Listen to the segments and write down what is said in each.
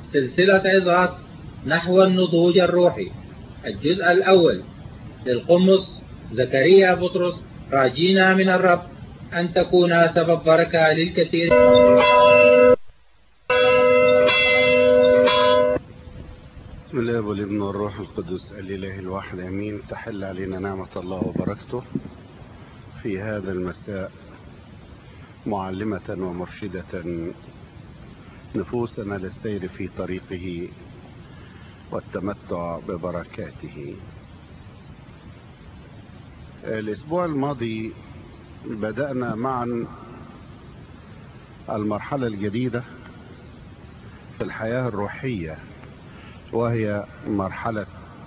سلسلة عظات نحو النضوج الروحي الجزء الأول للقمص زكريا بطرس راجينا من الرب أن تكون سبب بركة للكثير بسم الله والابن والروح القدس الإله الواحد أمين تحل علينا نعمة الله وبركته في هذا المساء معلمة ومرشدة نفوسنا للسير في طريقه والتمتع ببركاته الأسبوع الماضي بدأنا معا المرحلة الجديدة في الحياة الروحية وهي مرحلة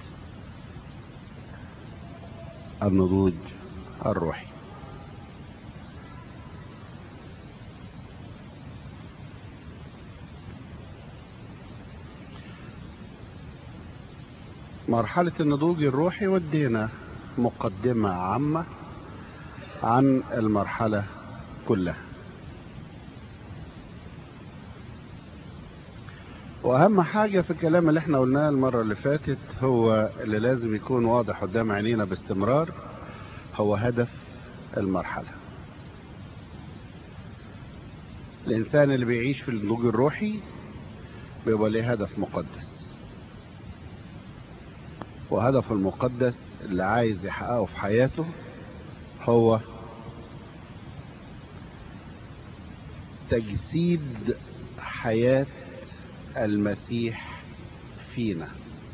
النضوج الروحي مرحلة النضوج الروحي ودينا مقدمة عامة عن المرحلة كلها واهم حاجة في الكلام اللي احنا قلناه المرة اللي فاتت هو اللي لازم يكون واضح قدام عينينا باستمرار هو هدف المرحلة الانسان اللي بيعيش في النضوج الروحي بيبقى ليه هدف مقدس وهدف المقدس اللي عايز يحققه في حياته هو تجسيد حياة المسيح فينا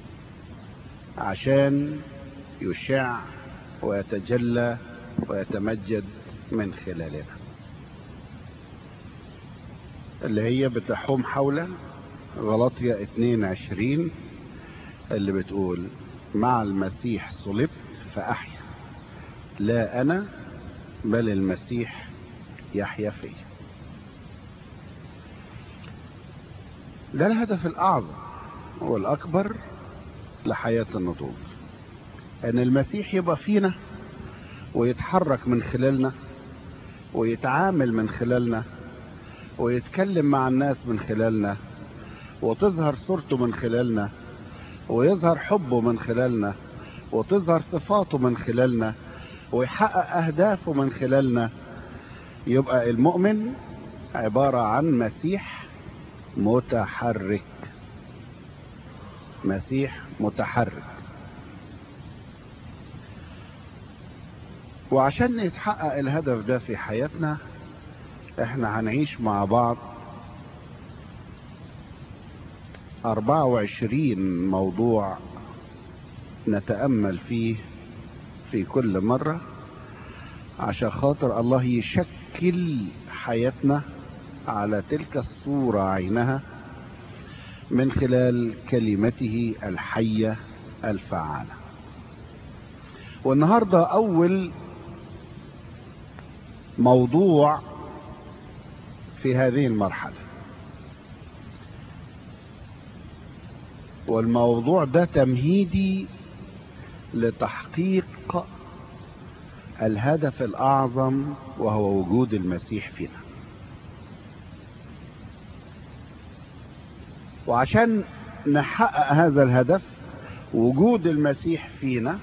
عشان يشع ويتجلى ويتمجد من خلالنا اللي هي بتحوم حول غلطية 22 اللي بتقول مع المسيح صلبت فأحيا لا أنا بل المسيح يحيا فيا ده الهدف الأعظم والأكبر لحياة النضوج أن المسيح يبقى فينا ويتحرك من خلالنا ويتعامل من خلالنا ويتكلم مع الناس من خلالنا وتظهر صورته من خلالنا ويظهر حبه من خلالنا وتظهر صفاته من خلالنا ويحقق أهدافه من خلالنا يبقى المؤمن عبارة عن مسيح متحرك مسيح متحرك وعشان يتحقق الهدف ده في حياتنا احنا هنعيش مع بعض 24 موضوع نتأمل فيه في كل مرة عشان خاطر الله يشكل حياتنا على تلك الصورة عينها من خلال كلمته الحية الفعالة والنهاردة أول موضوع في هذه المرحلة والموضوع ده تمهيدي لتحقيق الهدف الأعظم وهو وجود المسيح فينا وعشان نحقق هذا الهدف وجود المسيح فينا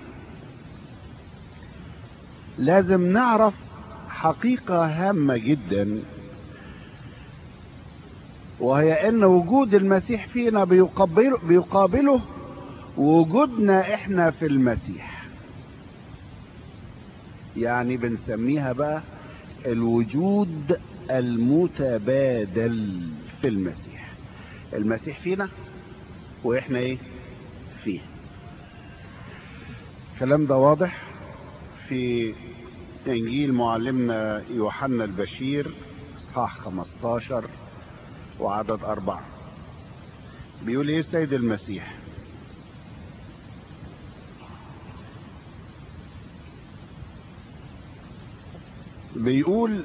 لازم نعرف حقيقة هامة جدا وهي ان وجود المسيح فينا بيقابله, بيقابله وجودنا احنا في المسيح يعني بنسميها بقى الوجود المتبادل في المسيح المسيح فينا واحنا ايه فيه الكلام ده واضح في انجيل معلمنا يوحنا البشير اصحاح 15 وعدد أربعة بيقول ايه السيد المسيح بيقول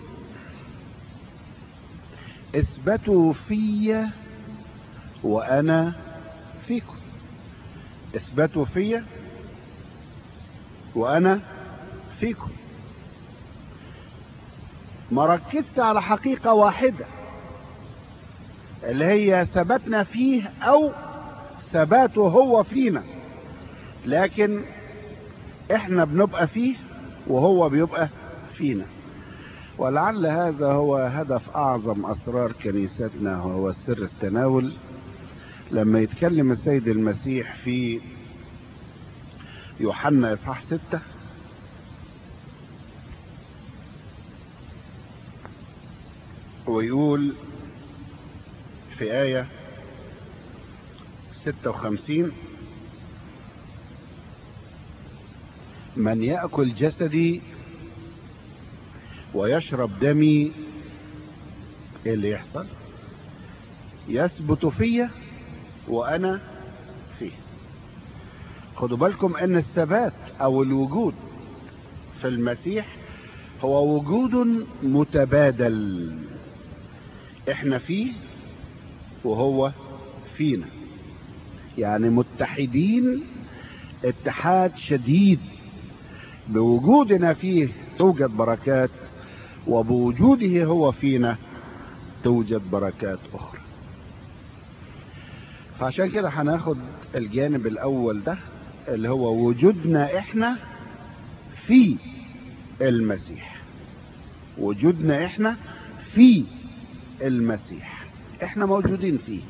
اثبتوا في وانا فيكم اثبتوا في وانا فيكم ما ركزت على حقيقة واحدة اللي هي ثبتنا فيه او ثباته هو فينا لكن احنا بنبقى فيه وهو بيبقى فينا ولعل هذا هو هدف اعظم اسرار كنيستنا وهو سر التناول لما يتكلم السيد المسيح في يوحنا اصحاح ستة ويقول في آية ستة وخمسين من يأكل جسدي ويشرب دمي ايه اللي يحصل يثبت فيا وانا فيه خدوا بالكم ان الثبات او الوجود في المسيح هو وجود متبادل احنا فيه وهو فينا يعني متحدين اتحاد شديد بوجودنا فيه توجد بركات وبوجوده هو فينا توجد بركات اخرى فعشان كده هناخد الجانب الاول ده اللي هو وجودنا احنا في المسيح وجودنا احنا في المسيح احنا موجودين فيه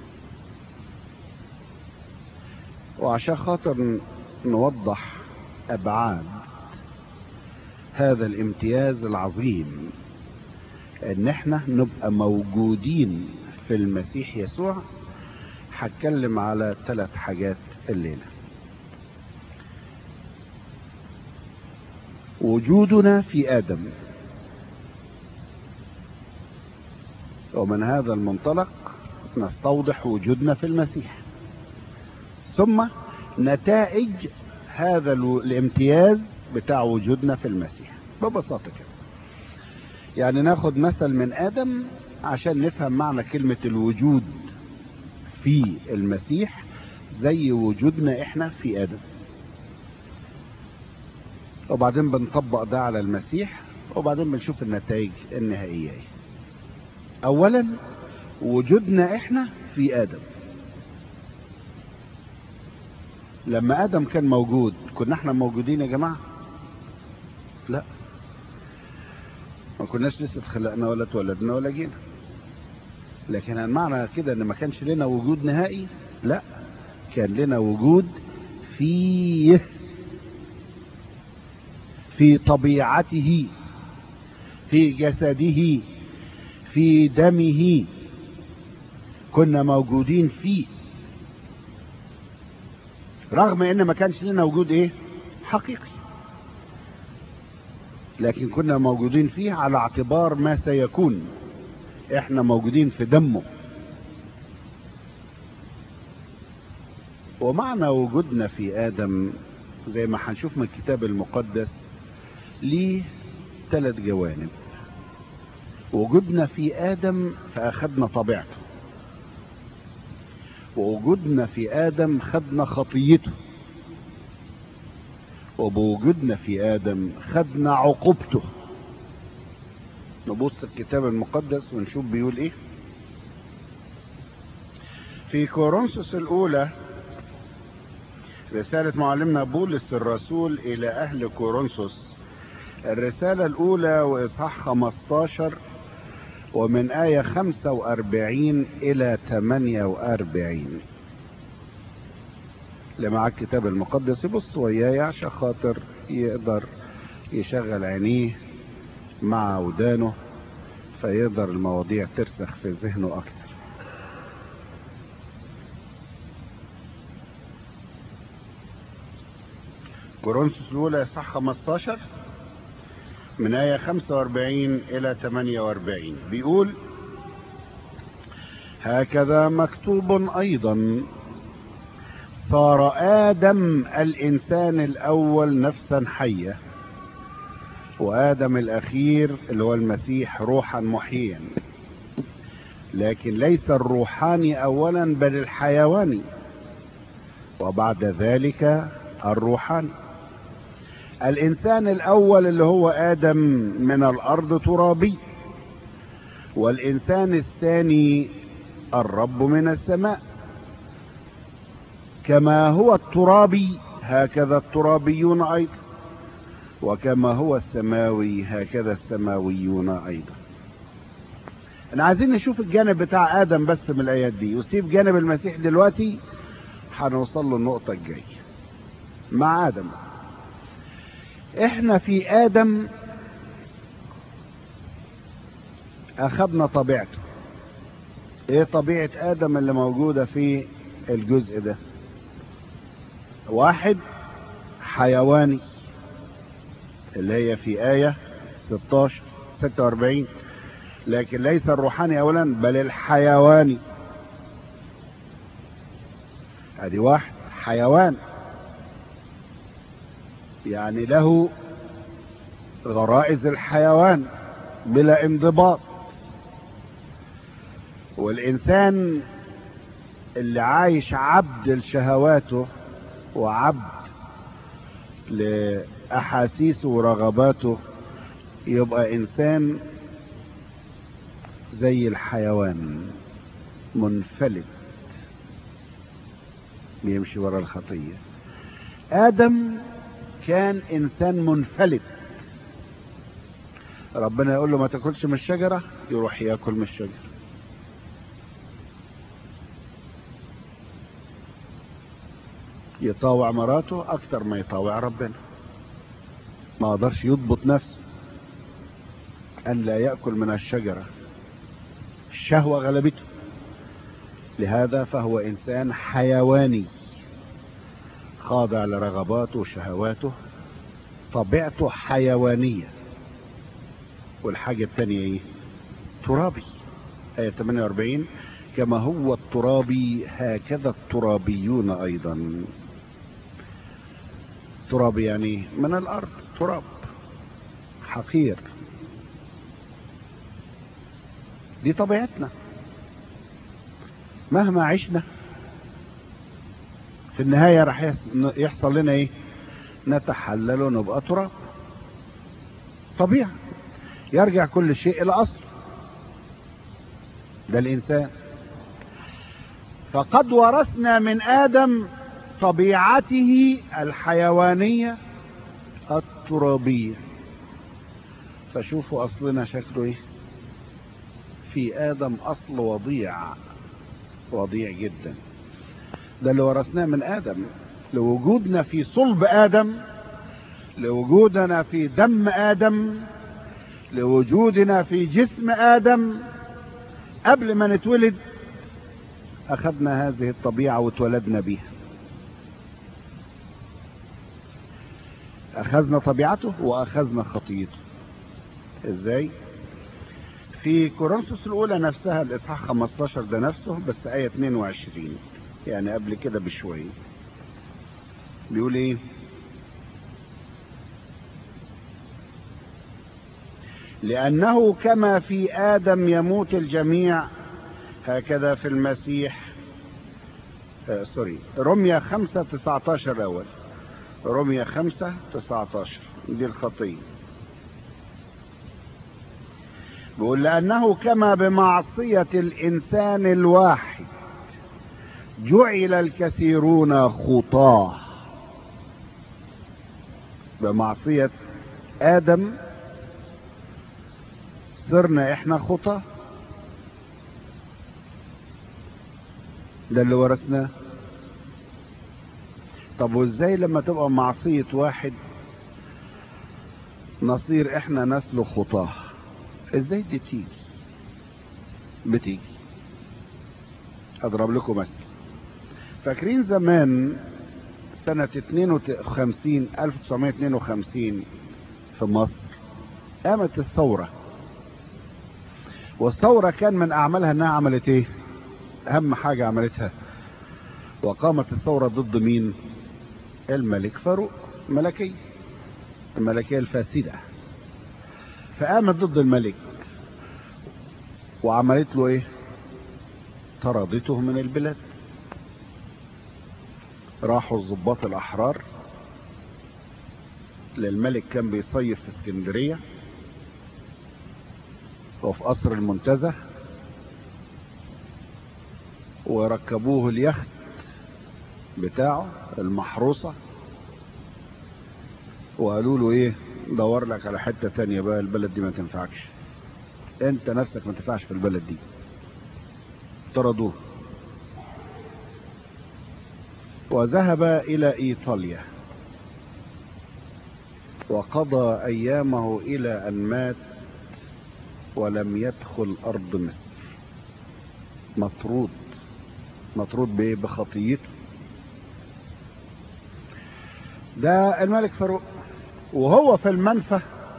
وعشان خاطر نوضح ابعاد هذا الامتياز العظيم ان احنا نبقى موجودين في المسيح يسوع هتكلم على ثلاث حاجات الليله وجودنا في ادم ومن هذا المنطلق نستوضح وجودنا في المسيح ثم نتائج هذا الامتياز بتاع وجودنا في المسيح ببساطة كده يعني ناخد مثل من آدم عشان نفهم معنى كلمة الوجود في المسيح زي وجودنا احنا في آدم وبعدين بنطبق ده على المسيح وبعدين بنشوف النتائج النهائية ايه اولا وجودنا احنا في ادم لما ادم كان موجود كنا احنا موجودين يا جماعه لا ما كناش لسه اتخلقنا ولا اتولدنا ولا جينا لكن المعنى كده ان ما كانش لنا وجود نهائي لا كان لنا وجود فيه في طبيعته في جسده في دمه كنا موجودين فيه رغم ان ما كانش لنا وجود ايه حقيقي لكن كنا موجودين فيه على اعتبار ما سيكون احنا موجودين في دمه ومعنى وجودنا في ادم زي ما هنشوف من الكتاب المقدس ليه ثلاث جوانب وجودنا في ادم فاخدنا طبيعته ووجودنا في ادم خدنا خطيته وبوجودنا في ادم خدنا عقوبته نبص الكتاب المقدس ونشوف بيقول ايه في كورنثوس الاولى رسالة معلمنا بولس الرسول الى اهل كورنثوس الرسالة الاولى واصحاح 15 ومن آية 45 إلى 48 اللي معاه الكتاب المقدس يبص وياي عشان خاطر يقدر يشغل عينيه مع ودانه فيقدر المواضيع ترسخ في ذهنه أكتر كورنثوس الأولى صح 15 من آية 45 إلى 48 بيقول هكذا مكتوب أيضا صار آدم الإنسان الأول نفسا حية وآدم الأخير اللي هو المسيح روحا محيا لكن ليس الروحاني أولا بل الحيواني وبعد ذلك الروحاني الانسان الاول اللي هو ادم من الارض ترابي والانسان الثاني الرب من السماء كما هو الترابي هكذا الترابيون أيضا وكما هو السماوي هكذا السماويون أيضا احنا عايزين نشوف الجانب بتاع آدم بس من الآيات دي وسيب جانب المسيح دلوقتي هنوصل له النقطة الجاية مع آدم احنا في آدم أخذنا طبيعته ايه طبيعة آدم اللي موجودة في الجزء ده واحد حيواني اللي هي في آية 16 46 لكن ليس الروحاني أولا بل الحيواني ادي واحد حيوان يعني له غرائز الحيوان بلا انضباط والإنسان اللي عايش عبد لشهواته وعبد لأحاسيسه ورغباته يبقى إنسان زي الحيوان منفلت بيمشي ورا الخطية آدم كان إنسان منفلت ربنا يقول له ما تاكلش من الشجرة يروح ياكل من الشجرة يطاوع مراته اكتر ما يطاوع ربنا ما قدرش يضبط نفسه ان لا ياكل من الشجره الشهوه غلبته لهذا فهو انسان حيواني خاضع لرغباته وشهواته طبيعته حيوانيه والحاجه الثانيه ايه ترابي ايه 48 كما هو الترابي هكذا الترابيون ايضا تراب يعني من الارض تراب حقير دي طبيعتنا مهما عشنا في النهاية راح يحصل لنا ايه نتحلل ونبقى تراب طبيعة يرجع كل شيء الى اصل ده الانسان فقد ورثنا من ادم طبيعته الحيوانية الترابية فشوفوا اصلنا شكله ايه في ادم اصل وضيع وضيع جدا ده اللي ورثناه من ادم لوجودنا في صلب ادم لوجودنا في دم ادم لوجودنا في جسم ادم قبل ما نتولد اخذنا هذه الطبيعة واتولدنا بها اخذنا طبيعته واخذنا خطيته ازاي في كورنثوس الاولى نفسها الاصحاح 15 ده نفسه بس ايه 22 يعني قبل كده بشويه بيقول ايه لانه كما في ادم يموت الجميع هكذا في المسيح آه سوري رمية خمسة تسعتاشر اول رمية خمسة تسعتاشر دي الخطية بيقول لأنه كما بمعصية الإنسان الواحد جعل الكثيرون خطاه بمعصية آدم صرنا احنا خطاه ده اللي ورثناه طب وازاي لما تبقى معصية واحد نصير احنا نسل خطاه ازاي دي تيجي بتيجي اضرب لكم مثل فاكرين زمان سنة 52 1952 في مصر قامت الثورة والثورة كان من اعمالها انها عملت ايه اهم حاجة عملتها وقامت الثورة ضد مين الملك فاروق ملكية الملكية الفاسدة فقامت ضد الملك وعملت له ايه طردته من البلاد راحوا الضباط الاحرار للملك كان بيصيف في اسكندرية وفي قصر المنتزه وركبوه اليخت بتاعه المحروسة وقالوا له ايه دور لك على حتة تانية بقى البلد دي ما تنفعكش انت نفسك ما تنفعش في البلد دي طردوه وذهب الى ايطاليا وقضى ايامه الى ان مات ولم يدخل ارض مصر مطرود مطرود بايه بخطيته ده الملك فاروق وهو في المنفى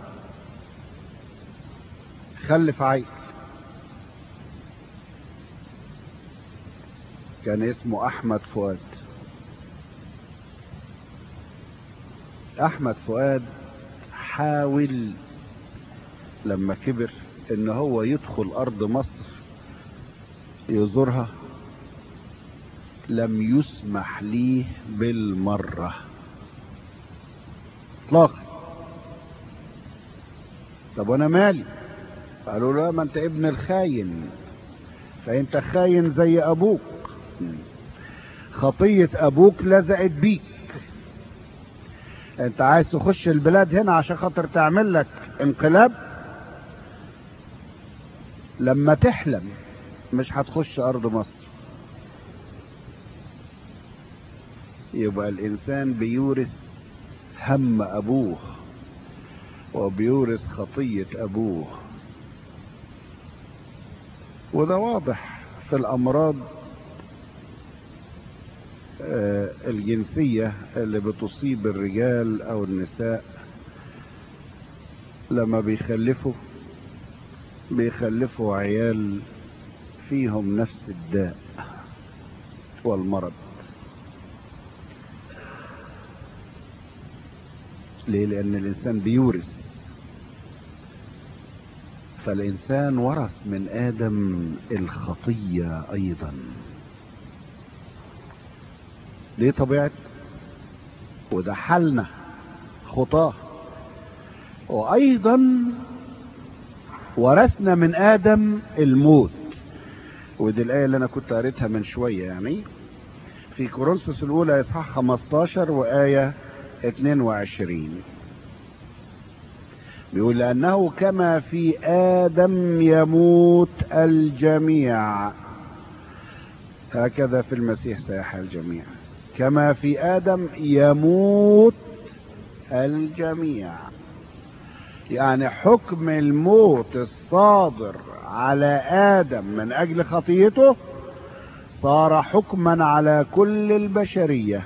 خلف عيل كان اسمه احمد فؤاد احمد فؤاد حاول لما كبر ان هو يدخل ارض مصر يزورها لم يسمح ليه بالمرة اطلاقا طب وانا مالي قالوا له ما انت ابن الخاين فانت خاين زي ابوك خطية ابوك لزقت بيك انت عايز تخش البلاد هنا عشان خاطر تعمل لك انقلاب لما تحلم مش هتخش ارض مصر يبقى الانسان بيورث هم ابوه وبيورث خطية ابوه وده واضح في الامراض الجنسية اللي بتصيب الرجال او النساء لما بيخلفوا بيخلفوا عيال فيهم نفس الداء والمرض ليه لان الانسان بيورث فالانسان ورث من ادم الخطيه ايضا دي طبيعه وده حالنا خطاه وايضا ورثنا من ادم الموت ودي الايه اللي انا كنت قريتها من شويه يعني في كورنثوس الاولى اصحاح 15 وايه 22 بيقول لأنه كما في آدم يموت الجميع هكذا في المسيح سيحيا الجميع كما في آدم يموت الجميع يعني حكم الموت الصادر على آدم من أجل خطيته صار حكما على كل البشريه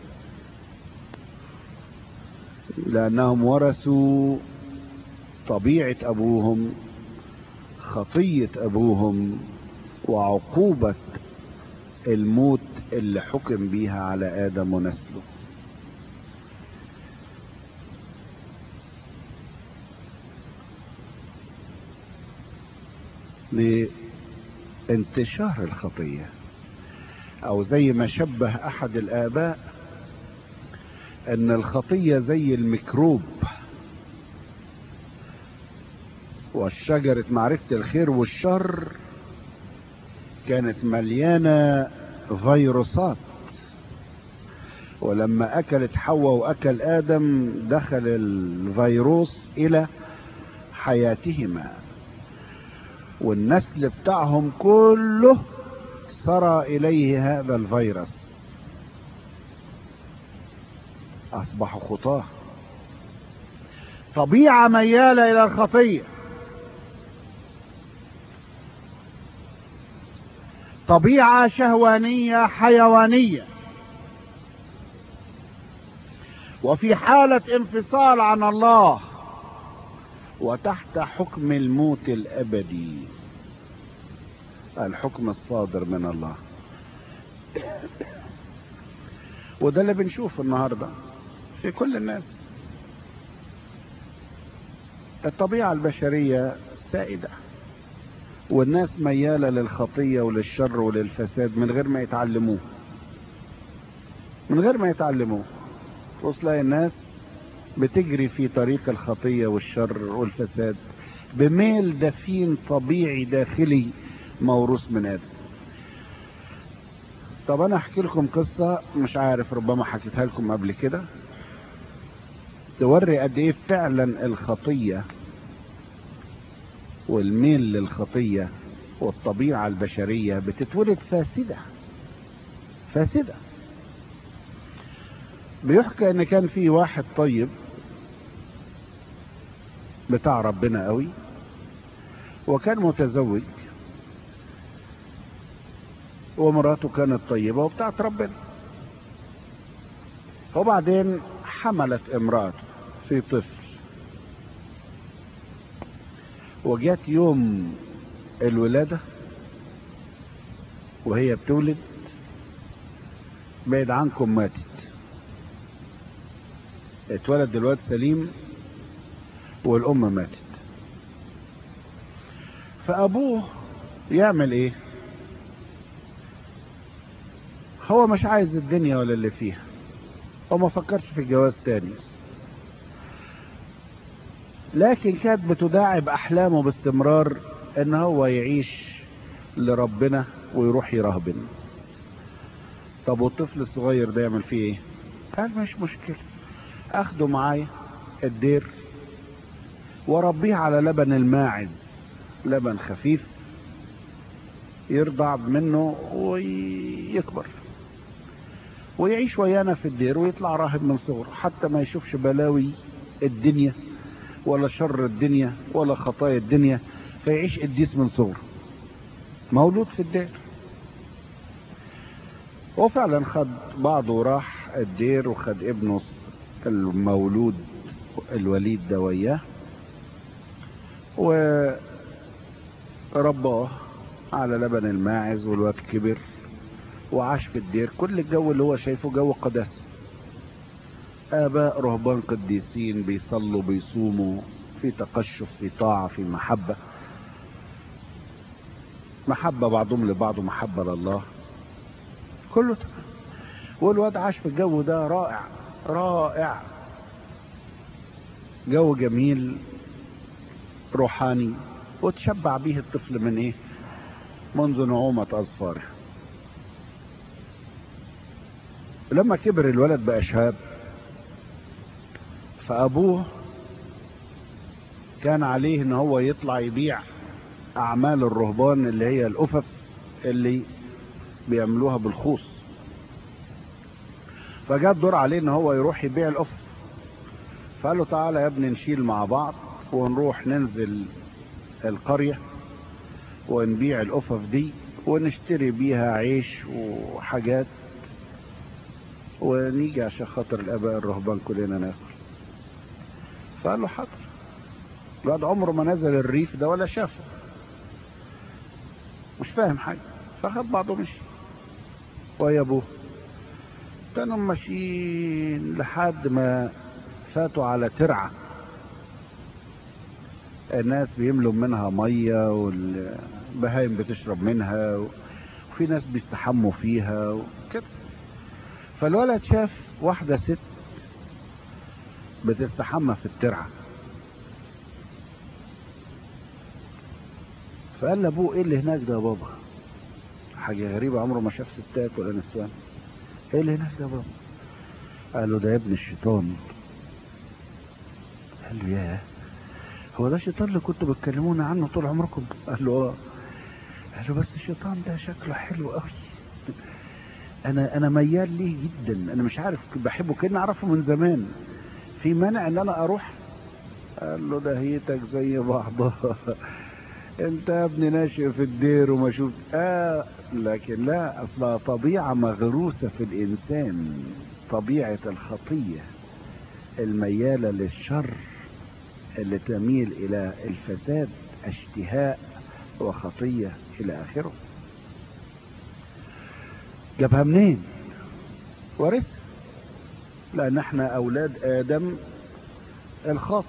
لأنهم ورثوا طبيعة أبوهم خطية أبوهم وعقوبة الموت اللي حكم بيها على آدم ونسله لانتشار الخطية أو زي ما شبه أحد الآباء ان الخطية زي الميكروب والشجرة معرفة الخير والشر كانت مليانة فيروسات ولما اكلت حواء واكل ادم دخل الفيروس الى حياتهما والنسل بتاعهم كله سرى اليه هذا الفيروس اصبحوا خطاه طبيعه مياله الى الخطيه طبيعه شهوانيه حيوانيه وفي حاله انفصال عن الله وتحت حكم الموت الابدي الحكم الصادر من الله وده اللي بنشوفه النهارده في كل الناس الطبيعة البشرية سائدة والناس ميالة للخطية وللشر وللفساد من غير ما يتعلموه من غير ما يتعلموه وصلاء الناس بتجري في طريق الخطية والشر والفساد بميل دفين طبيعي داخلي موروث من آدم طب انا احكي لكم قصة مش عارف ربما حكيتها لكم قبل كده توري قد ايه فعلا الخطية والميل للخطية والطبيعة البشرية بتتولد فاسدة فاسدة بيحكى ان كان في واحد طيب بتاع ربنا قوي وكان متزوج ومراته كانت طيبة وبتاعت ربنا وبعدين حملت امرأته في طفل وجات يوم الولادة وهي بتولد بعيد عنكم ماتت اتولد الواد سليم والام ماتت فابوه يعمل ايه هو مش عايز الدنيا ولا اللي فيها هو ما فكرش في الجواز تاني لكن كانت بتداعب احلامه باستمرار ان هو يعيش لربنا ويروح يرهبن طب والطفل الصغير ده يعمل فيه ايه قال مش مشكلة اخده معايا الدير وربيه على لبن الماعز لبن خفيف يرضع منه ويكبر ويعيش ويانا في الدير ويطلع راهب من صغره حتى ما يشوفش بلاوي الدنيا ولا شر الدنيا ولا خطايا الدنيا فيعيش قديس من صغره مولود في الدير وفعلا خد بعضه وراح الدير وخد ابنه المولود الوليد ده وياه ورباه على لبن الماعز والواد كبر وعاش في الدير كل الجو اللي هو شايفه جو قداسه آباء رهبان قديسين بيصلوا بيصوموا في تقشف في طاعة في محبة محبة بعضهم لبعض ومحبة لله كله تمام والواد عاش في الجو ده رائع رائع جو جميل روحاني وتشبع به الطفل من ايه منذ نعومة اظفاره لما كبر الولد بقى شاب فابوه كان عليه ان هو يطلع يبيع اعمال الرهبان اللي هي الافف اللي بيعملوها بالخوص فجاء الدور عليه ان هو يروح يبيع الافف فقال له تعالى يا ابني نشيل مع بعض ونروح ننزل القرية ونبيع الافف دي ونشتري بيها عيش وحاجات ونيجي عشان خاطر الاباء الرهبان كلنا ناكل فقال له حاضر الواد عمره ما نزل الريف ده ولا شافه مش فاهم حاجه فخد بعضه مشي ويا ابوه كانوا ماشيين لحد ما فاتوا على ترعه الناس بيملوا منها ميه والبهايم بتشرب منها وفي ناس بيستحموا فيها وكده فالولد شاف واحدة ست بتستحمى في الترعة فقال لابوه ايه اللي هناك ده يا بابا حاجة غريبة عمره ما شاف ستات ولا نسوان ايه اللي هناك ده يا بابا قال له ده يا ابن الشيطان قال له ياه هو ده الشيطان اللي كنتوا بتكلمونا عنه طول عمركم قال له اه قال له بس الشيطان ده شكله حلو قوي انا انا ميال ليه جدا انا مش عارف بحبه كأني اعرفه من زمان في مانع ان انا اروح قال له دهيتك زي بعضها انت يا ابني ناشئ في الدير وما شفت اه لكن لا اصلها طبيعة مغروسة في الانسان طبيعة الخطية الميالة للشر اللي تميل الى الفساد اشتهاء وخطية الى اخره جابها منين ورث لان احنا اولاد ادم الخاطي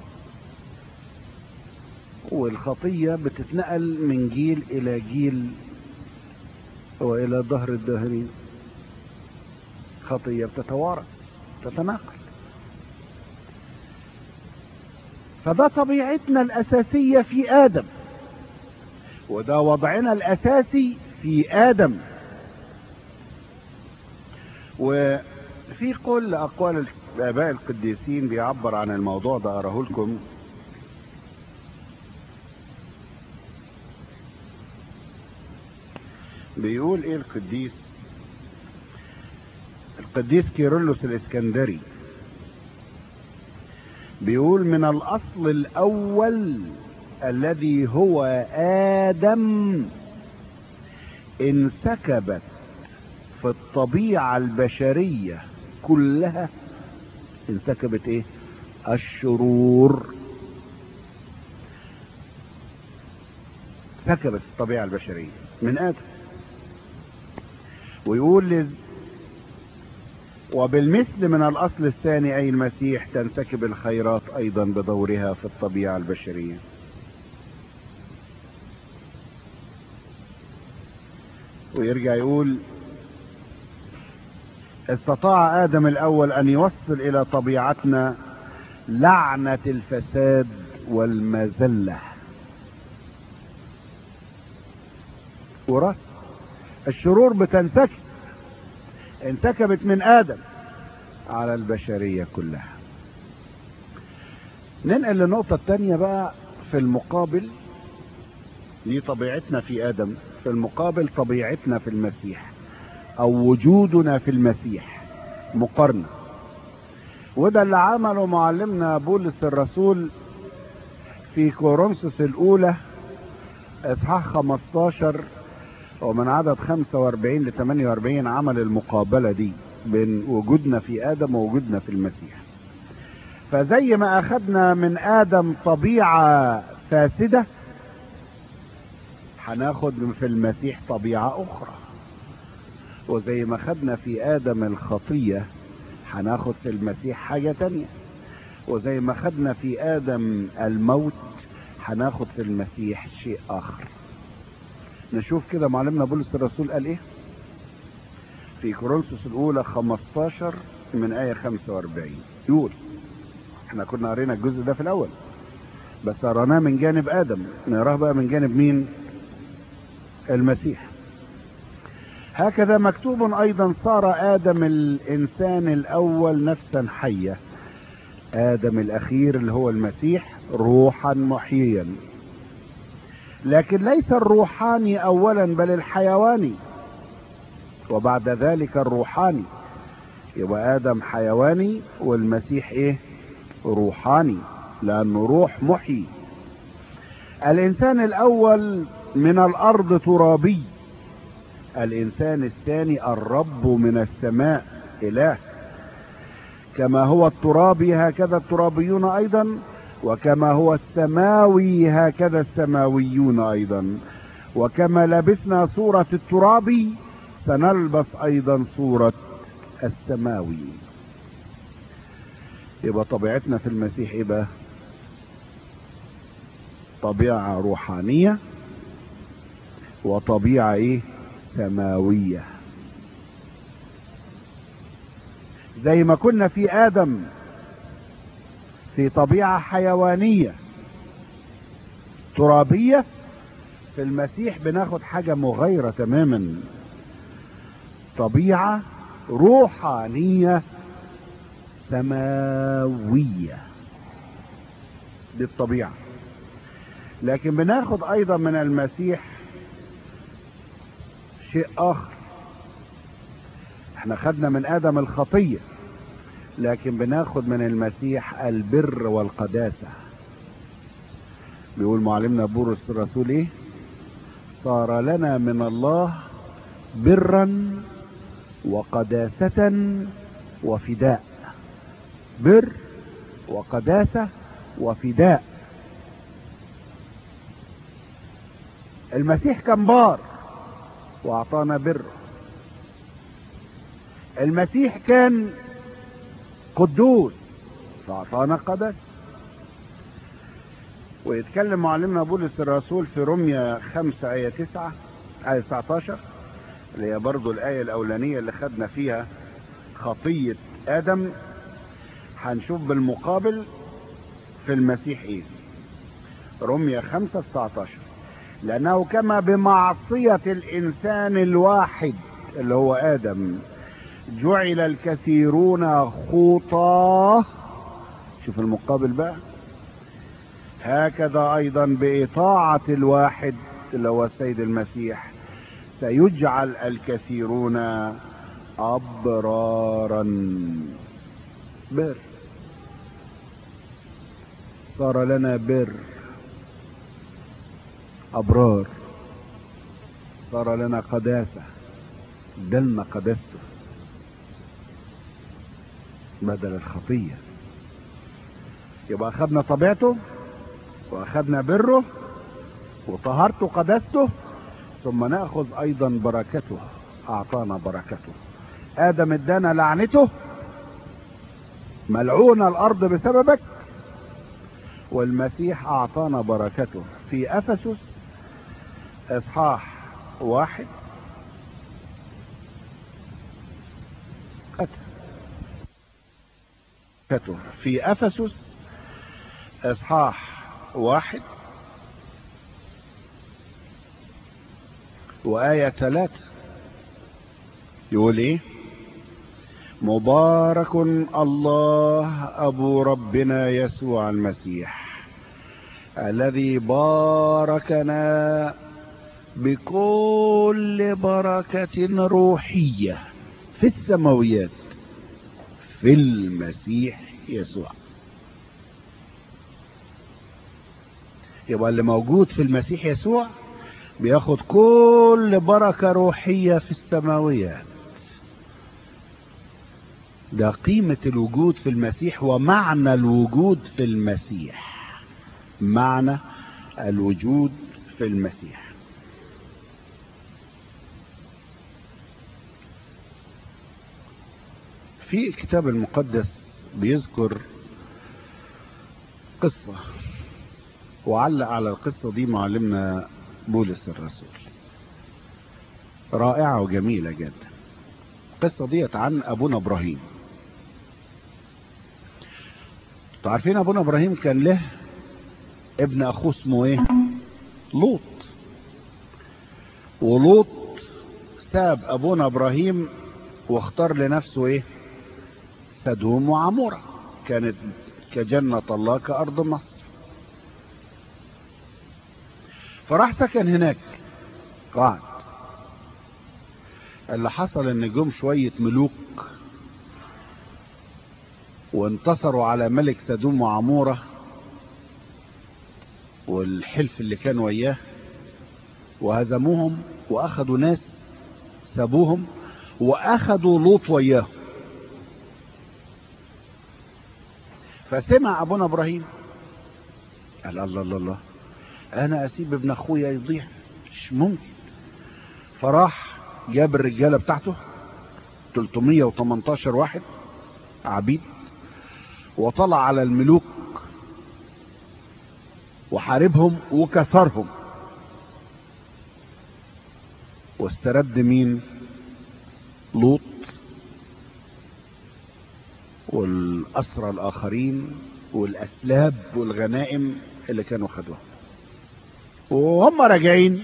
والخطية بتتنقل من جيل الى جيل والى ظهر الدهرين خطية بتتوارث تتناقل فده طبيعتنا الاساسية في ادم وده وضعنا الاساسي في ادم وفي قول أقوال الآباء القديسين بيعبر عن الموضوع ده أراه لكم بيقول ايه القديس القديس كيرلس الاسكندري بيقول من الاصل الاول الذي هو ادم انسكبت في الطبيعة البشرية كلها انسكبت ايه الشرور سكبت الطبيعة البشرية من ادم ويقول لز وبالمثل من الأصل الثاني أي المسيح تنسكب الخيرات أيضا بدورها في الطبيعة البشرية ويرجع يقول استطاع آدم الأول أن يوصل إلى طبيعتنا لعنة الفساد والمذلة ورث الشرور بتنسكب انسكبت من ادم على البشرية كلها ننقل للنقطة الثانية بقى في المقابل دي طبيعتنا في ادم في المقابل طبيعتنا في المسيح او وجودنا في المسيح مقارنة وده اللي عمله معلمنا بولس الرسول في كورنثوس الاولى اصحاح 15 ومن عدد 45 ل 48 عمل المقابلة دي بين وجودنا في آدم ووجودنا في المسيح فزي ما أخذنا من آدم طبيعة فاسدة هناخد في المسيح طبيعة أخرى وزي ما خدنا في آدم الخطية هناخد في المسيح حاجة تانية وزي ما خدنا في آدم الموت هناخد في المسيح شيء آخر نشوف كده معلمنا بولس الرسول قال ايه في كورنثوس الاولى 15 من ايه 45 يقول احنا كنا قرينا الجزء ده في الاول بس قريناه من جانب ادم نقراه بقى من جانب مين المسيح هكذا مكتوب ايضا صار ادم الانسان الاول نفسا حيه ادم الاخير اللي هو المسيح روحا محييا لكن ليس الروحاني اولا بل الحيواني وبعد ذلك الروحاني يبقى ادم حيواني والمسيح ايه روحاني لانه روح محيي الانسان الاول من الارض ترابي الانسان الثاني الرب من السماء اله كما هو الترابي هكذا الترابيون ايضا وكما هو السماوي هكذا السماويون ايضا وكما لبسنا صورة الترابي سنلبس ايضا صورة السماوي يبقى طبيعتنا في المسيح ايه بقى طبيعة روحانية وطبيعة ايه سماوية زي ما كنا في ادم في طبيعة حيوانية ترابية في المسيح بناخد حاجة مغايرة تماما طبيعة روحانية سماوية دي الطبيعة لكن بناخد ايضا من المسيح شيء اخر احنا خدنا من ادم الخطيه لكن بناخد من المسيح البر والقداسة بيقول معلمنا بولس الرسول ايه صار لنا من الله برا وقداسة وفداء بر وقداسة وفداء المسيح كان بار واعطانا بر المسيح كان قدوس فأعطانا قدس ويتكلم معلمنا بولس الرسول في رمية خمسة آية تسعة آية 19 اللي هي برضو الآية الأولانية اللي خدنا فيها خطية آدم هنشوف بالمقابل في المسيح إيه رمية خمسة 19 لأنه كما بمعصية الإنسان الواحد اللي هو آدم جعل الكثيرون خوطا شوف المقابل بقى هكذا ايضا باطاعة الواحد اللي هو السيد المسيح سيجعل الكثيرون ابرارا بر صار لنا بر ابرار صار لنا قداسة دلنا قداسته بدل الخطية يبقى اخذنا طبيعته واخذنا بره وطهرته قداسته ثم ناخذ ايضا بركته اعطانا بركته ادم ادانا لعنته ملعون الارض بسببك والمسيح اعطانا بركته في افسس اصحاح واحد بركته في افسس اصحاح واحد وآية ثلاثة يقول ايه مبارك الله ابو ربنا يسوع المسيح الذي باركنا بكل بركة روحية في السماويات في المسيح يسوع يبقى اللي موجود في المسيح يسوع بياخد كل بركة روحية في السماويات ده قيمة الوجود في المسيح ومعنى الوجود في المسيح معنى الوجود في المسيح في الكتاب المقدس بيذكر قصة وعلق على القصة دي معلمنا بولس الرسول رائعة وجميلة جدا القصة ديت عن أبونا إبراهيم عارفين أبونا إبراهيم كان له ابن أخوه اسمه إيه؟ لوط ولوط ساب أبونا إبراهيم واختار لنفسه إيه؟ سدوم وعمورة كانت كجنة الله كأرض مصر فراح سكن هناك قعد اللي حصل ان جم شوية ملوك وانتصروا على ملك سدوم وعمورة والحلف اللي كان وياه وهزموهم واخدوا ناس سابوهم واخدوا لوط وياهم فسمع ابونا ابراهيم قال الله الله الله انا اسيب ابن اخويا يضيع مش ممكن فراح جاب الرجالة بتاعته 318 واحد عبيد وطلع على الملوك وحاربهم وكسرهم واسترد مين لوط والأسرى الآخرين والأسلاب والغنائم اللي كانوا خدوها وهم راجعين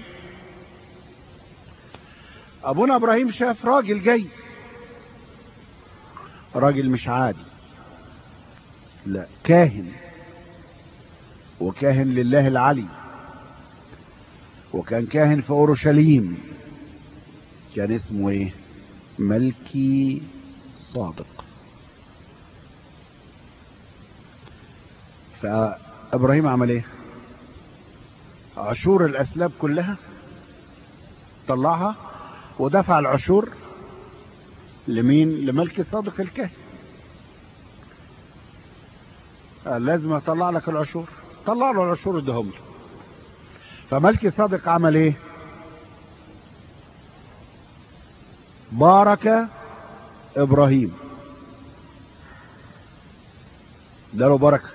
ابونا ابراهيم شاف راجل جاي راجل مش عادي لا كاهن وكاهن لله العلي وكان كاهن في اورشليم كان اسمه ايه ملكي صادق فابراهيم عمل ايه عشور الاسلاب كلها طلعها ودفع العشور لمين لملك صادق الكاهن قال لازم اطلع لك العشور طلع له العشور ادهم له فملك صادق عمل ايه بارك ابراهيم اداله بركه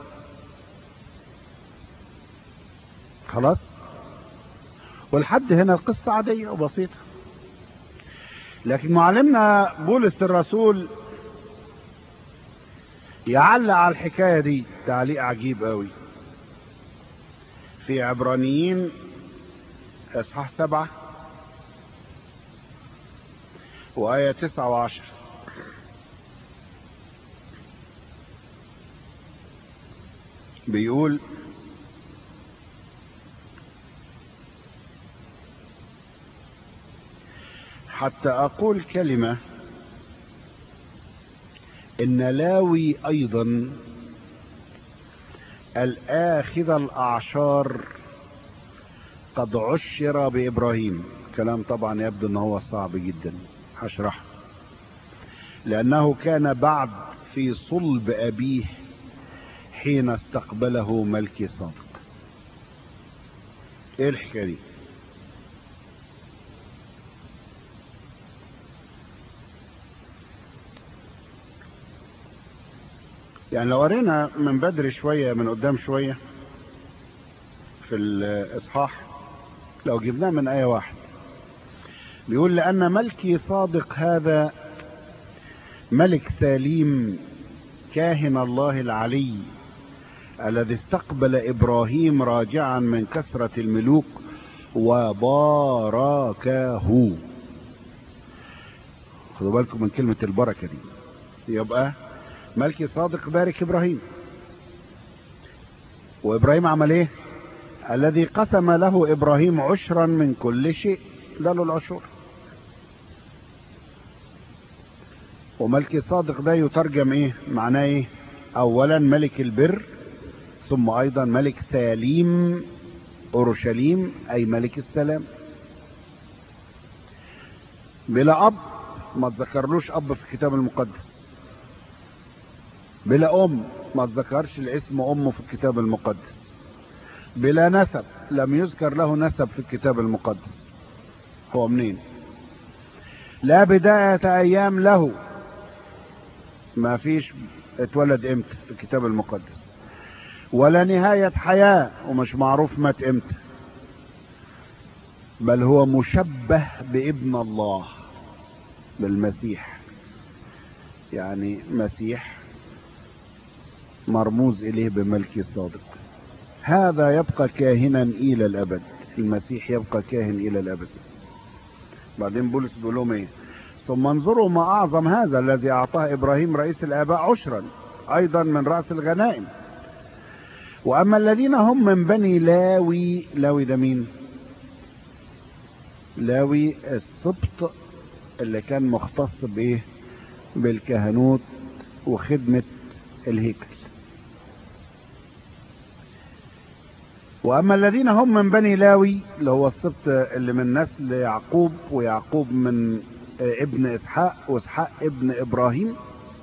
خلاص ولحد هنا القصة عادية وبسيطة لكن معلمنا بولس الرسول يعلق على الحكاية دي تعليق عجيب قوي في عبرانيين اصحاح سبعة وآية تسعة وعشر بيقول حتى أقول كلمة إن لاوي أيضا الآخذ الأعشار قد عشر بإبراهيم كلام طبعا يبدو أنه هو صعب جدا هشرحه لأنه كان بعد في صلب أبيه حين استقبله ملكي صادق ايه الحكايه دي يعني لو قرينا من بدري شوية من قدام شوية في الإصحاح لو جبناه من آية واحد بيقول لأن ملكي صادق هذا ملك سليم كاهن الله العلي الذي استقبل إبراهيم راجعا من كثرة الملوك وباركه خدوا بالكم من كلمة البركة دي يبقى ملكي صادق بارك إبراهيم وإبراهيم عمل إيه الذي قسم له إبراهيم عشرا من كل شيء ده له العشور وملكي صادق ده يترجم إيه معناه إيه أولا ملك البر ثم ايضا ملك سليم اورشليم اي ملك السلام بلا اب ما تذكرلوش اب في الكتاب المقدس بلا ام ما تذكرش الاسم امه في الكتاب المقدس بلا نسب لم يذكر له نسب في الكتاب المقدس هو منين لا بداية ايام له ما فيش اتولد امتى في الكتاب المقدس ولا نهاية حياة ومش معروف مات امتى بل هو مشبه بابن الله بالمسيح يعني مسيح مرموز اليه بملك الصادق هذا يبقى كاهنا الى الابد المسيح يبقى كاهن الى الابد بعدين بولس بيقول لهم ايه ثم انظروا ما اعظم هذا الذي اعطاه ابراهيم رئيس الاباء عشرا ايضا من راس الغنائم واما الذين هم من بني لاوي لاوي ده مين لاوي السبط اللي كان مختص بايه بالكهنوت وخدمة الهيكل واما الذين هم من بني لاوي اللي هو السبط اللي من نسل يعقوب ويعقوب من ابن اسحاق واسحاق ابن ابراهيم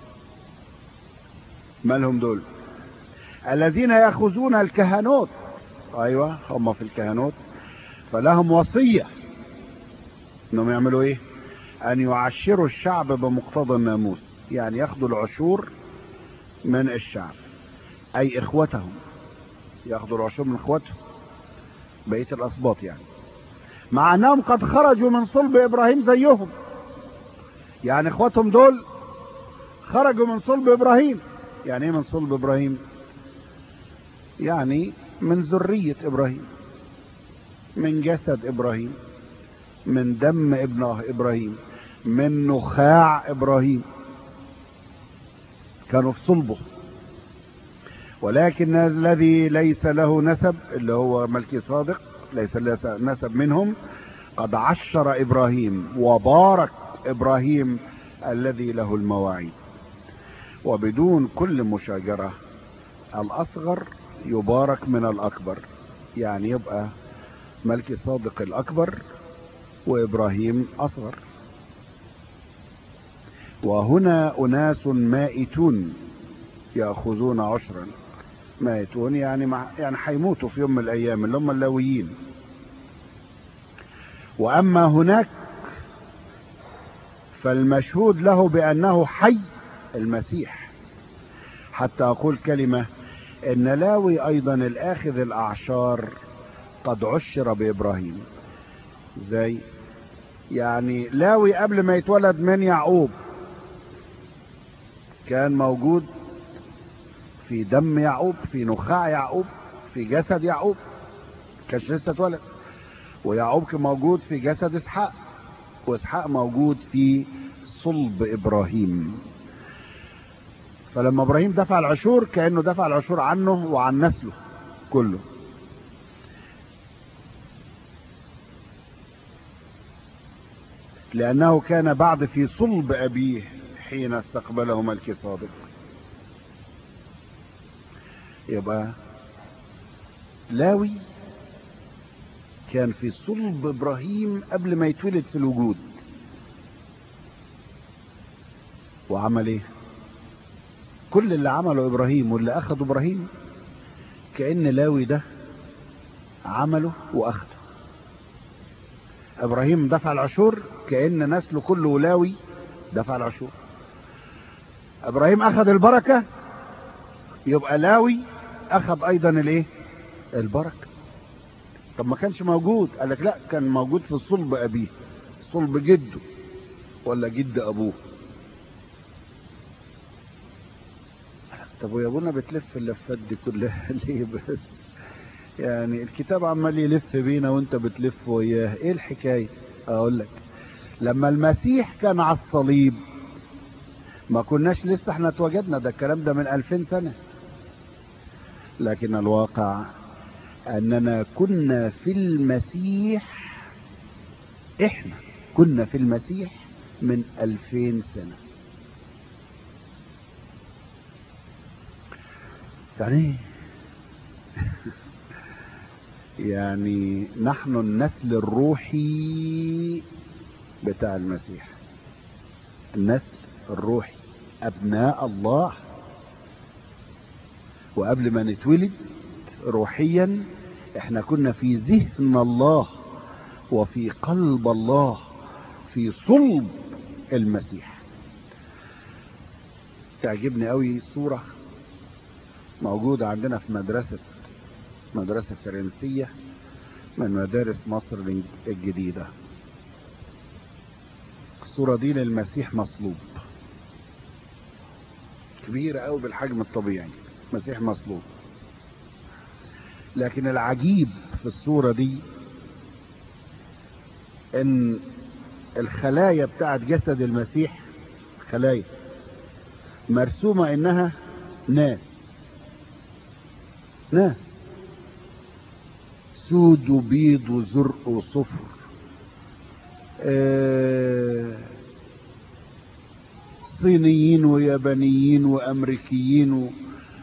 مالهم دول الذين ياخذون الكهنوت ايوه هم في الكهنوت فلهم وصيه انهم يعملوا ايه ان يعشروا الشعب بمقتضى الناموس يعني ياخدوا العشور من الشعب اي اخوتهم ياخدوا العشور من اخوتهم بقيه الاسباط يعني مع انهم قد خرجوا من صلب ابراهيم زيهم يعني اخواتهم دول خرجوا من صلب ابراهيم يعني ايه من صلب ابراهيم يعني من ذرية ابراهيم من جسد ابراهيم من دم ابن ابراهيم من نخاع ابراهيم كانوا في صلبه ولكن الذي ليس له نسب اللي هو ملكي صادق ليس له نسب منهم قد عشر ابراهيم وبارك ابراهيم الذي له المواعيد وبدون كل مشاجرة الاصغر يبارك من الاكبر يعني يبقى ملكي صادق الاكبر وابراهيم اصغر وهنا اناس مائتون ياخذون عشرا مائتون يعني مع يعني هيموتوا في يوم من الايام اللي هم اللاويين واما هناك فالمشهود له بانه حي المسيح حتى اقول كلمه ان لاوي ايضا الاخذ الاعشار قد عشر بابراهيم ازاي يعني لاوي قبل ما يتولد من يعقوب كان موجود في دم يعقوب في نخاع يعقوب في جسد يعقوب كانش لسه اتولد ويعقوب كان موجود في جسد اسحاق واسحاق موجود في صلب ابراهيم فلما ابراهيم دفع العشور كانه دفع العشور عنه وعن نسله كله لانه كان بعد في صلب ابيه حين استقبله ملك صادق يبقى لاوي كان في صلب ابراهيم قبل ما يتولد في الوجود وعمل ايه كل اللي عمله ابراهيم واللي اخده ابراهيم كان لاوي ده عمله واخده ابراهيم دفع العشور كان نسله كله لاوي دفع العشور ابراهيم اخذ البركه يبقى لاوي اخذ ايضا الايه البركه طب ما كانش موجود قال لك لا كان موجود في صلب ابيه صلب جده ولا جد ابوه طب ويا ابونا بتلف اللفات دي كلها ليه بس يعني الكتاب عمال يلف بينا وانت بتلف وياه ايه الحكايه اقول لك لما المسيح كان على الصليب ما كناش لسه احنا اتوجدنا ده الكلام ده من ألفين سنة لكن الواقع أننا كنا في المسيح إحنا كنا في المسيح من ألفين سنة يعني يعني نحن النسل الروحي بتاع المسيح النسل الروحي أبناء الله وقبل ما نتولد روحيا احنا كنا في ذهن الله وفي قلب الله في صلب المسيح تعجبني قوي صورة موجودة عندنا في مدرسة مدرسة فرنسية من مدارس مصر الجديدة الصورة دي للمسيح مصلوب كبيرة قوي بالحجم الطبيعي مسيح مصلوب لكن العجيب في الصورة دي ان الخلايا بتاعت جسد المسيح خلايا مرسومة انها ناس ناس سود وبيض وزرق وصفر آه صينيين ويابانيين وامريكيين و...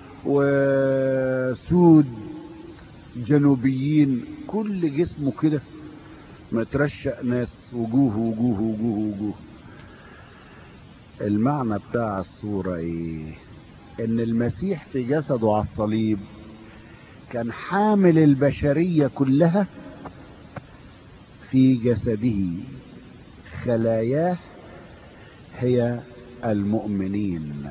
وسود جنوبيين كل جسمه كده مترشق ناس وجوه وجوه وجوه وجوه المعنى بتاع الصورة ايه ان المسيح في جسده على الصليب كان حامل البشرية كلها في جسده خلاياه هي المؤمنين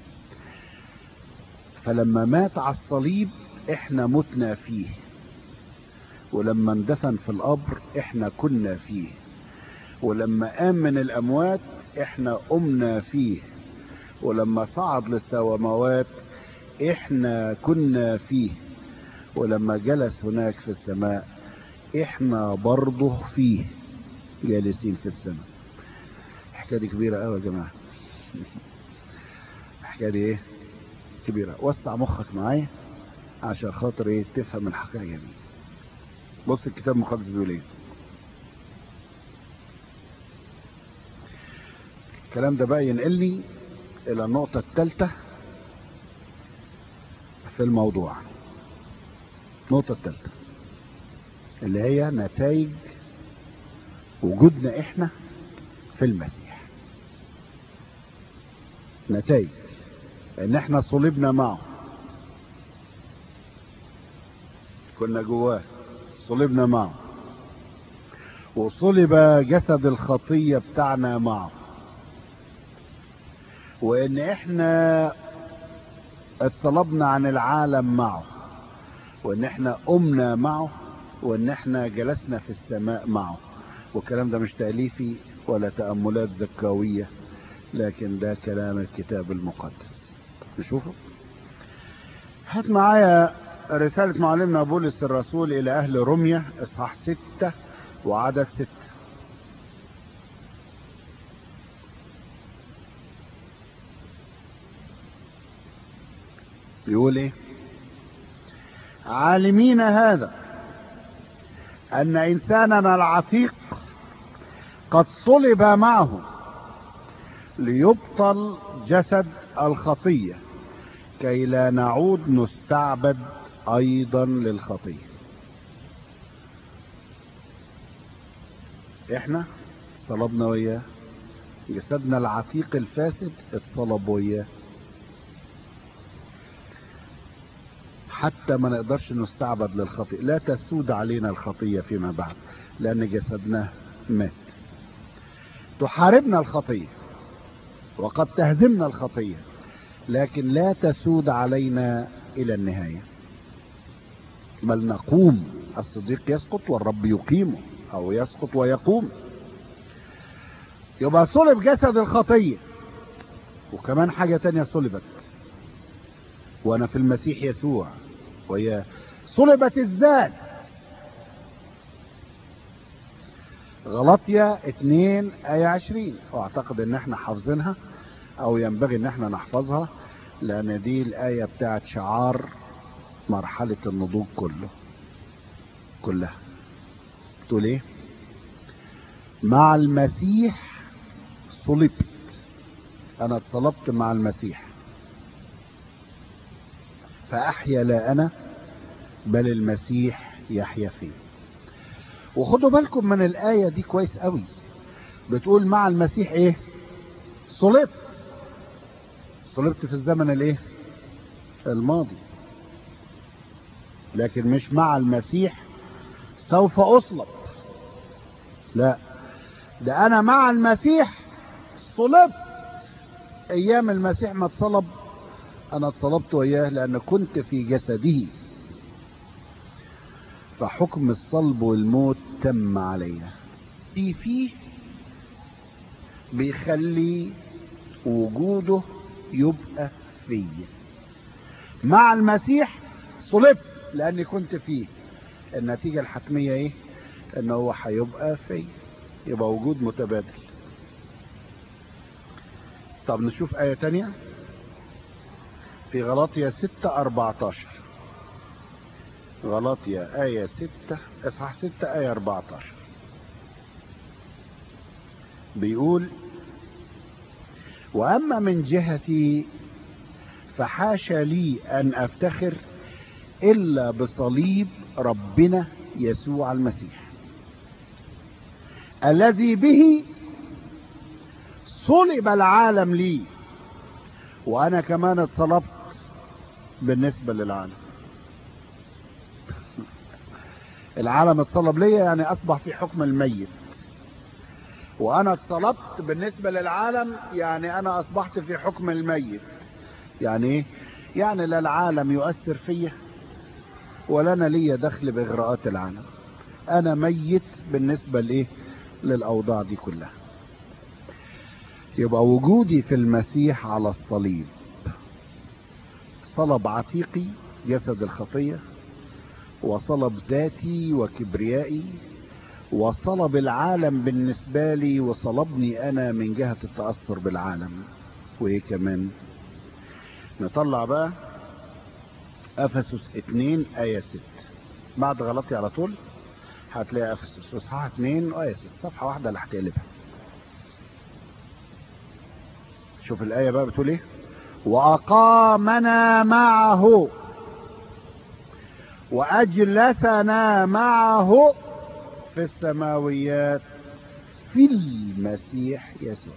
فلما مات على الصليب احنا متنا فيه ولما اندفن في القبر احنا كنا فيه ولما قام من الاموات احنا قمنا فيه ولما صعد للسماوات احنا كنا فيه ولما جلس هناك في السماء احنا برضه فيه جالسين في السماء الحكايه دي كبيره قوي يا جماعه الحكايه دي ايه كبيره وسع مخك معايا عشان خاطر ايه تفهم الحكايه دي بص الكتاب المقدس بيقول ايه الكلام ده بقى ينقلني الى النقطه الثالثه في الموضوع النقطه الثالثه اللي هي نتائج وجودنا احنا في المسيح نتائج ان احنا صلبنا معه كنا جواه صلبنا معه وصلب جسد الخطية بتاعنا معه وان احنا اتصلبنا عن العالم معه وان احنا قمنا معه وان احنا جلسنا في السماء معه والكلام ده مش تأليفي ولا تأملات زكاوية لكن ده كلام الكتاب المقدس نشوفه هات معايا رسالة معلمنا بولس الرسول إلى أهل روميا إصحاح ستة وعدد ستة يقول ايه عالمين هذا ان انساننا العتيق قد صلب معه ليبطل جسد الخطيه كي لا نعود نستعبد ايضا للخطيه احنا صلبنا وياه جسدنا العتيق الفاسد اتصلب وياه حتى ما نقدرش نستعبد للخطيئة لا تسود علينا الخطية فيما بعد لأن جسدنا مات تحاربنا الخطية وقد تهزمنا الخطية لكن لا تسود علينا إلى النهاية بل نقوم الصديق يسقط والرب يقيمه أو يسقط ويقوم يبقى صلب جسد الخطية وكمان حاجة تانية صلبت وأنا في المسيح يسوع وهي صلبت الذات غلطية 2 آية 20 واعتقد ان احنا حافظينها او ينبغي ان احنا نحفظها لان دي الآية بتاعت شعار مرحلة النضوج كله كلها تقول ايه مع المسيح صلبت انا اتصلبت مع المسيح فاحيا لا انا بل المسيح يحيا فيه وخدوا بالكم من الآية دي كويس قوي بتقول مع المسيح ايه صلبت صلبت في الزمن الايه الماضي لكن مش مع المسيح سوف اصلب لا ده انا مع المسيح صلبت ايام المسيح ما اتصلب انا اتصلبت وياه لان كنت في جسده فحكم الصلب والموت تم عليا في فيه بيخلي وجوده يبقى فيا مع المسيح صلبت لاني كنت فيه النتيجة الحتمية ايه ان هو هيبقى فيا يبقى وجود متبادل طب نشوف آية تانية في غلاطيا ستة أربعتاشر غلاطيا آية ستة إصحاح ستة آية أربعتاشر بيقول وأما من جهتي فحاشا لي أن أفتخر إلا بصليب ربنا يسوع المسيح الذي به صلب العالم لي وأنا كمان اتصلبت بالنسبة للعالم العالم اتصلب ليا يعني أصبح في حكم الميت وأنا اتصلبت بالنسبة للعالم يعني أنا أصبحت في حكم الميت يعني إيه؟ يعني لا العالم يؤثر فيا ولا أنا ليا دخل بإغراءات العالم أنا ميت بالنسبة لإيه للأوضاع دي كلها يبقى وجودي في المسيح على الصليب صلب عتيقي جسد الخطية وصلب ذاتي وكبريائي وصلب العالم بالنسبة لي وصلبني أنا من جهة التأثر بالعالم وإيه كمان نطلع بقى أفسس 2 آية 6 بعد غلطي على طول هتلاقي أفسس إصحاح 2 آية 6 صفحة واحدة اللي هتقلبها شوف الآية بقى بتقول إيه وأقامنا معه وأجلسنا معه في السماويات في المسيح يسوع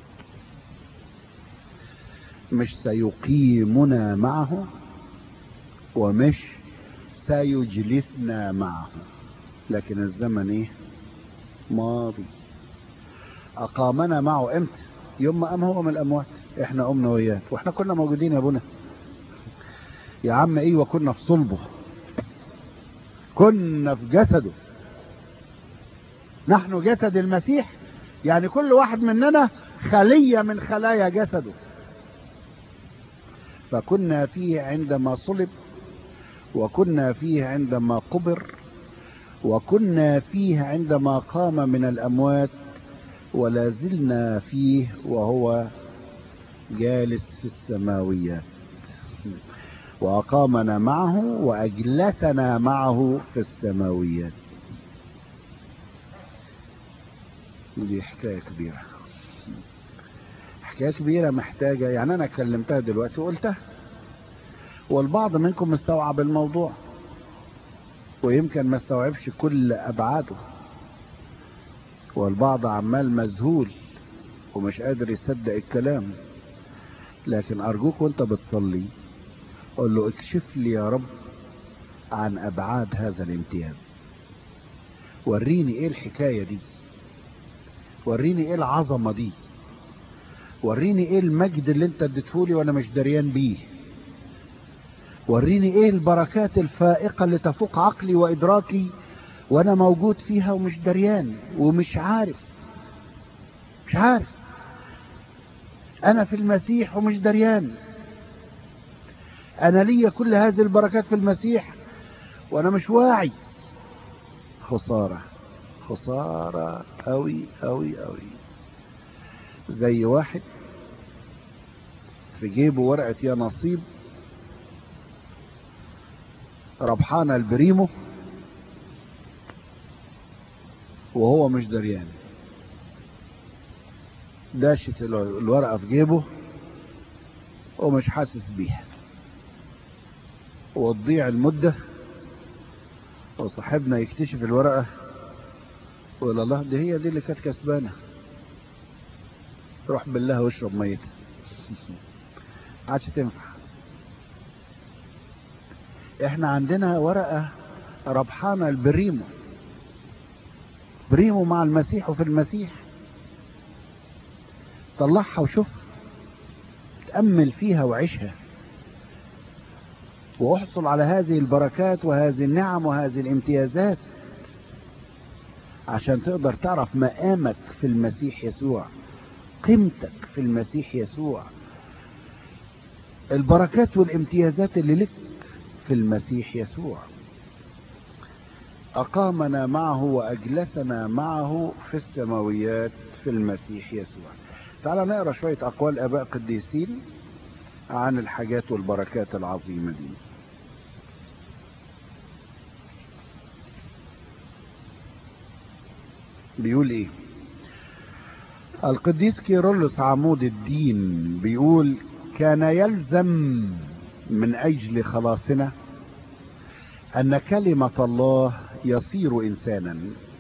مش سيقيمنا معه ومش سيجلسنا معه لكن الزمن ايه ماضي اقامنا معه امتى يوم ما قام هو من الاموات احنا قمنا وياه واحنا كنا موجودين يا ابونا يا عم ايوه كنا في صلبه كنا في جسده نحن جسد المسيح يعني كل واحد مننا خلية من خلايا جسده فكنا فيه عندما صلب وكنا فيه عندما قبر وكنا فيه عندما قام من الأموات ولا زلنا فيه وهو جالس في السماويات وأقامنا معه وأجلسنا معه في السماويات دي حكاية كبيرة حكاية كبيرة محتاجة يعني أنا كلمتها دلوقتي وقلتها والبعض منكم مستوعب الموضوع ويمكن ما استوعبش كل أبعاده والبعض عمال مذهول ومش قادر يصدق الكلام لكن أرجوك وانت بتصلي قول له اكشف لي يا رب عن أبعاد هذا الامتياز وريني ايه الحكاية دي وريني ايه العظمة دي وريني ايه المجد اللي انت اديتهولي وانا مش دريان بيه وريني ايه البركات الفائقة اللي تفوق عقلي وادراكي وانا موجود فيها ومش دريان ومش عارف مش عارف انا في المسيح ومش دريان انا ليا كل هذه البركات في المسيح وانا مش واعي خسارة خسارة قوي قوي قوي زي واحد في جيبه ورقة يا نصيب ربحان البريمو وهو مش دريان داشت الورقة في جيبه ومش حاسس بيها وتضيع المدة وصاحبنا يكتشف الورقة ويقول الله دي هي دي اللي كانت كسبانة روح بالله واشرب ميتها عادش تنفع احنا عندنا ورقة ربحانة البريمو بريمو مع المسيح وفي المسيح طلعها وشوفها تأمل فيها وعيشها واحصل على هذه البركات وهذه النعم وهذه الامتيازات عشان تقدر تعرف مقامك في المسيح يسوع قيمتك في المسيح يسوع البركات والامتيازات اللي لك في المسيح يسوع أقامنا معه وأجلسنا معه في السماويات في المسيح يسوع تعال نقرأ شوية أقوال أباء قديسين عن الحاجات والبركات العظيمة دي بيقول ايه القديس كيرلس عمود الدين بيقول كان يلزم من اجل خلاصنا ان كلمة الله يصير انسانا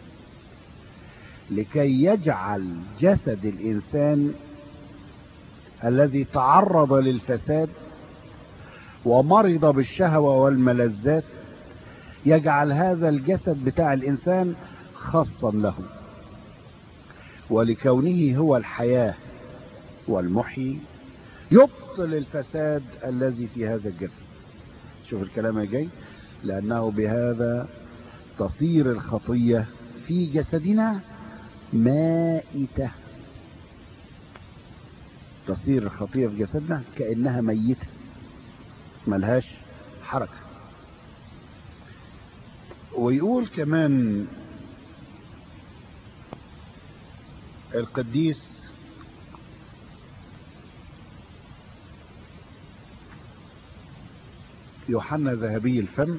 لكي يجعل جسد الانسان الذي تعرض للفساد ومرض بالشهوة والملذات يجعل هذا الجسد بتاع الانسان خاصا له ولكونه هو الحياة والمحيي يبطل الفساد الذي في هذا الجسد شوف الكلام الجاي لأنه بهذا تصير الخطية في جسدنا مائتة تصير الخطية في جسدنا كأنها ميتة ملهاش حركة ويقول كمان القديس يوحنا ذهبي الفم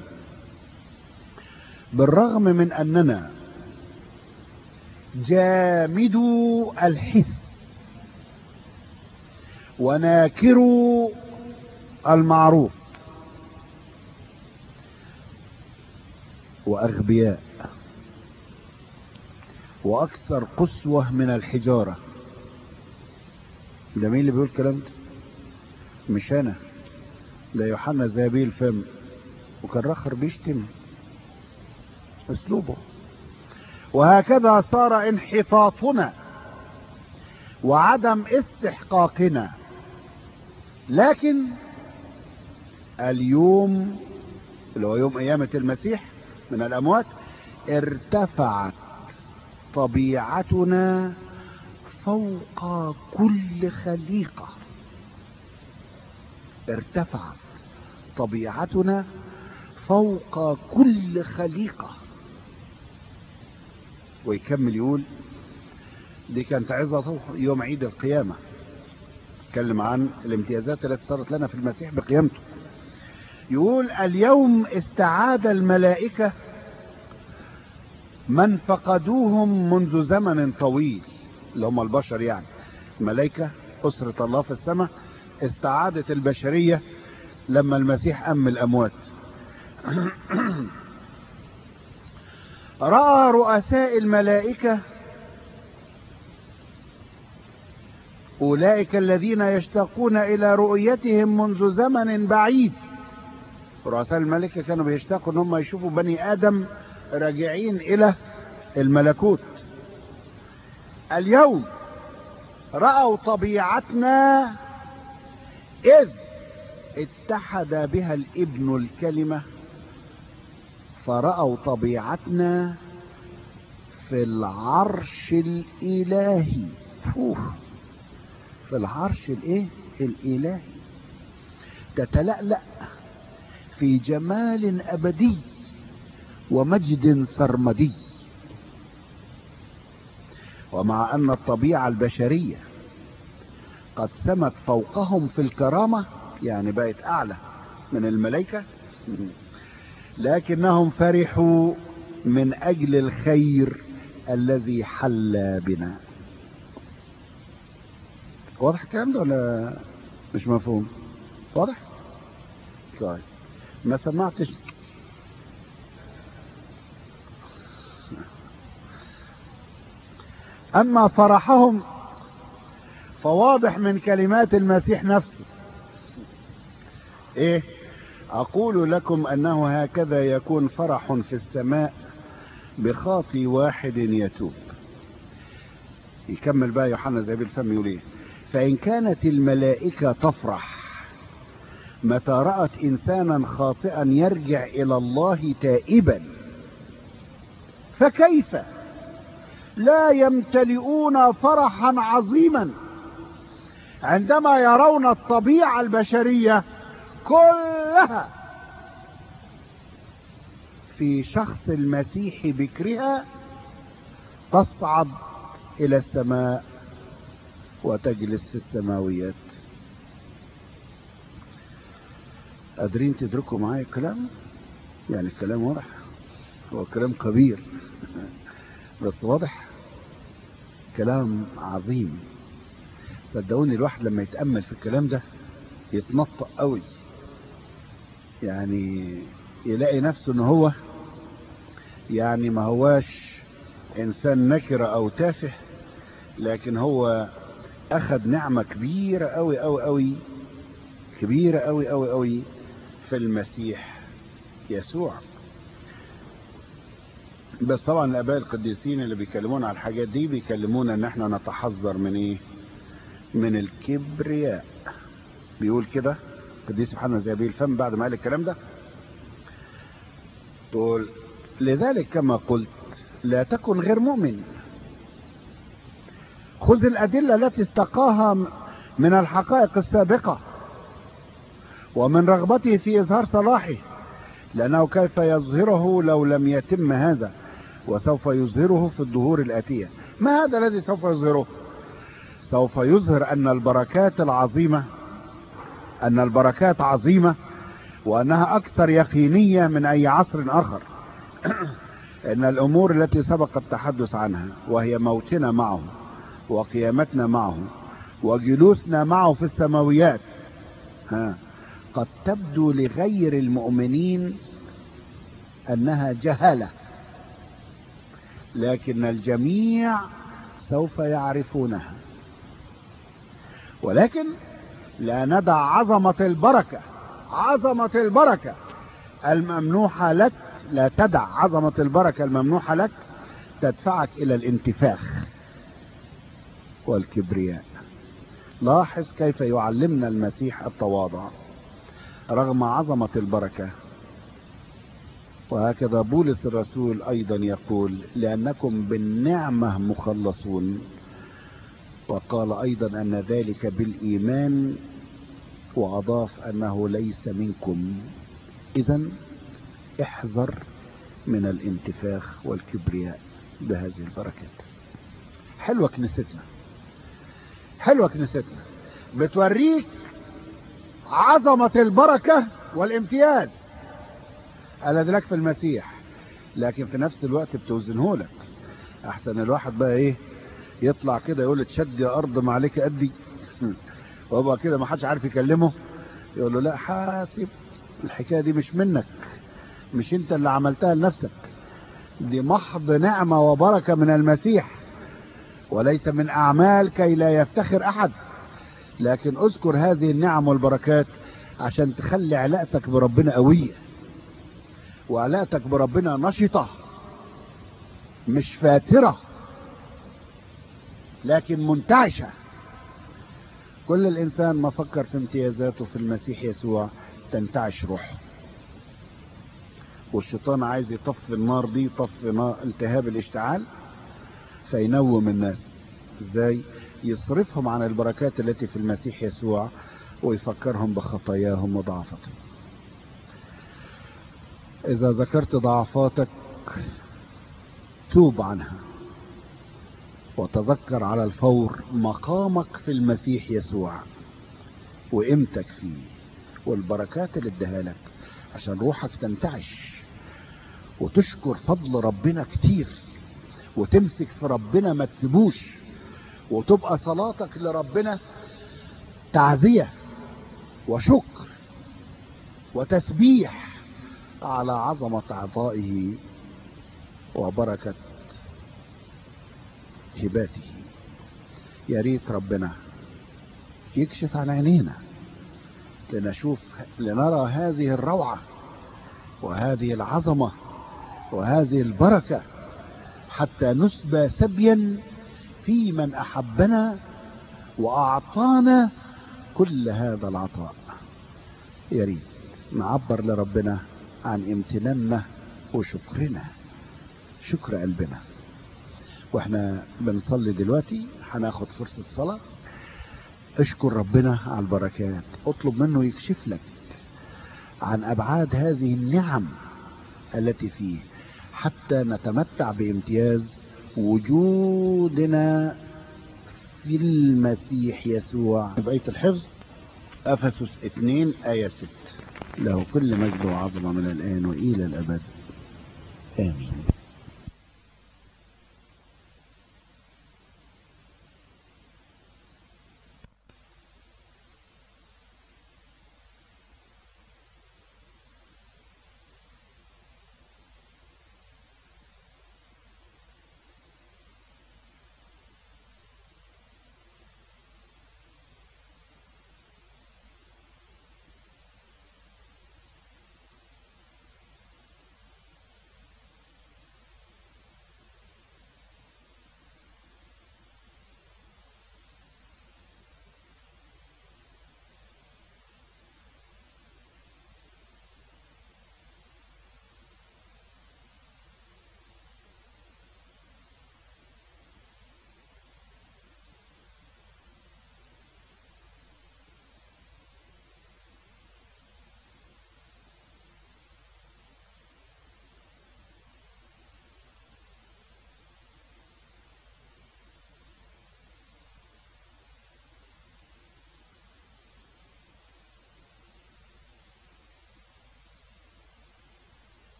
بالرغم من أننا جامدو الحس وناكروا المعروف وأغبياء وأكثر قسوة من الحجارة ده مين اللي بيقول الكلام ده مش أنا ده يوحنا ذهبي الفم وكان رخر بيشتم اسلوبه وهكذا صار انحطاطنا وعدم استحقاقنا لكن اليوم اللي هو يوم قيامة المسيح من الأموات ارتفعت طبيعتنا فوق كل خليقة ارتفعت طبيعتنا فوق كل خليقة ويكمل يقول دي كانت عظة يوم عيد القيامة اتكلم عن الامتيازات التي صارت لنا في المسيح بقيامته يقول اليوم استعاد الملائكة من فقدوهم منذ زمن طويل اللي هم البشر يعني الملائكة أسرة الله في السماء استعادت البشرية لما المسيح أم الأموات رأى رؤساء الملائكة أولئك الذين يشتاقون إلى رؤيتهم منذ زمن بعيد رؤساء الملائكة كانوا بيشتاقوا ان هم يشوفوا بني آدم راجعين إلى الملكوت اليوم رأوا طبيعتنا إذ اتحد بها الابن الكلمة فرأوا طبيعتنا في العرش الإلهي فوه في العرش الايه الإلهي تتلألأ في جمال أبدي ومجد سرمدي ومع أن الطبيعة البشرية قد سمت فوقهم في الكرامة يعني بقت أعلى من الملائكة لكنهم فرحوا من أجل الخير الذي حل بنا واضح الكلام ده ولا مش مفهوم واضح طيب ما سمعتش اما فرحهم فواضح من كلمات المسيح نفسه ايه اقول لكم انه هكذا يكون فرح في السماء بخاطي واحد يتوب يكمل بقى يوحنا زي بالفم يقول ايه فان كانت الملائكه تفرح متى رأت إنسانا خاطئا يرجع إلى الله تائبا فكيف لا يمتلئون فرحا عظيما عندما يرون الطبيعة البشرية كلها في شخص المسيح بكرها تصعد إلى السماء وتجلس في السماويات قادرين تدركوا معايا الكلام يعني الكلام واضح هو كلام كبير بس واضح كلام عظيم صدقوني الواحد لما يتأمل في الكلام ده يتنطق قوي يعني يلاقي نفسه ان هو يعني ما هواش انسان نكرة او تافه لكن هو اخذ نعمة كبيرة قوي قوي قوي كبيرة قوي قوي قوي في المسيح يسوع بس طبعا الاباء القديسين اللي بيكلمونا على الحاجات دي بيكلمونا ان احنا نتحذر من ايه من الكبرياء بيقول كده قديس يوحنا زي الفم بعد ما قال الكلام ده تقول لذلك كما قلت لا تكن غير مؤمن خذ الادله التي استقاها من الحقائق السابقه ومن رغبته في إظهار صلاحه لأنه كيف يظهره لو لم يتم هذا وسوف يظهره في الظهور الآتية ما هذا الذي سوف يظهره سوف يظهر أن البركات العظيمة أن البركات عظيمة وأنها أكثر يقينية من أي عصر آخر أن الأمور التي سبق التحدث عنها وهي موتنا معه وقيامتنا معه وجلوسنا معه في السماويات ها قد تبدو لغير المؤمنين انها جهله لكن الجميع سوف يعرفونها ولكن لا ندع عظمه البركه عظمه البركه الممنوحه لك لا تدع عظمه البركه الممنوحه لك تدفعك الى الانتفاخ والكبرياء لاحظ كيف يعلمنا المسيح التواضع رغم عظمة البركة وهكذا بولس الرسول أيضا يقول لأنكم بالنعمة مخلصون وقال أيضا أن ذلك بالإيمان وأضاف أنه ليس منكم إذا احذر من الانتفاخ والكبرياء بهذه البركات حلوة كنيستنا حلوة كنيستنا بتوريك عظمة البركة والامتياز الذي لك في المسيح لكن في نفس الوقت بتوزنه لك احسن الواحد بقى ايه يطلع كده يقول تشد يا ارض ما عليك قدي وابقى كده ما حدش عارف يكلمه يقول له لا حاسب الحكايه دي مش منك مش انت اللي عملتها لنفسك دي محض نعمه وبركه من المسيح وليس من اعمال كي لا يفتخر احد لكن اذكر هذه النعم والبركات عشان تخلي علاقتك بربنا قويه وعلاقتك بربنا نشطه مش فاتره لكن منتعشه كل الانسان ما فكر في امتيازاته في المسيح يسوع تنتعش روحه والشيطان عايز يطفي النار دي يطفي نار التهاب الاشتعال فينوم الناس ازاي يصرفهم عن البركات التي في المسيح يسوع ويفكرهم بخطاياهم وضعفتهم اذا ذكرت ضعفاتك توب عنها وتذكر على الفور مقامك في المسيح يسوع وقيمتك فيه والبركات اللي اداها لك عشان روحك تنتعش وتشكر فضل ربنا كتير وتمسك في ربنا ما تسيبوش وتبقى صلاتك لربنا تعزية وشكر وتسبيح على عظمة عطائه وبركة هباته يا ريت ربنا يكشف عن عينينا لنشوف لنرى هذه الروعة وهذه العظمة وهذه البركة حتى نسبى سبيا في من أحبنا وأعطانا كل هذا العطاء يا ريت نعبر لربنا عن امتناننا وشكرنا شكر قلبنا واحنا بنصلي دلوقتي هناخد فرصة صلاة اشكر ربنا على البركات اطلب منه يكشف لك عن ابعاد هذه النعم التي فيه حتى نتمتع بامتياز وجودنا في المسيح يسوع بقية الحفظ افسس 2 آية 6 له كل مجد وعظمة من الآن وإلى الأبد آمين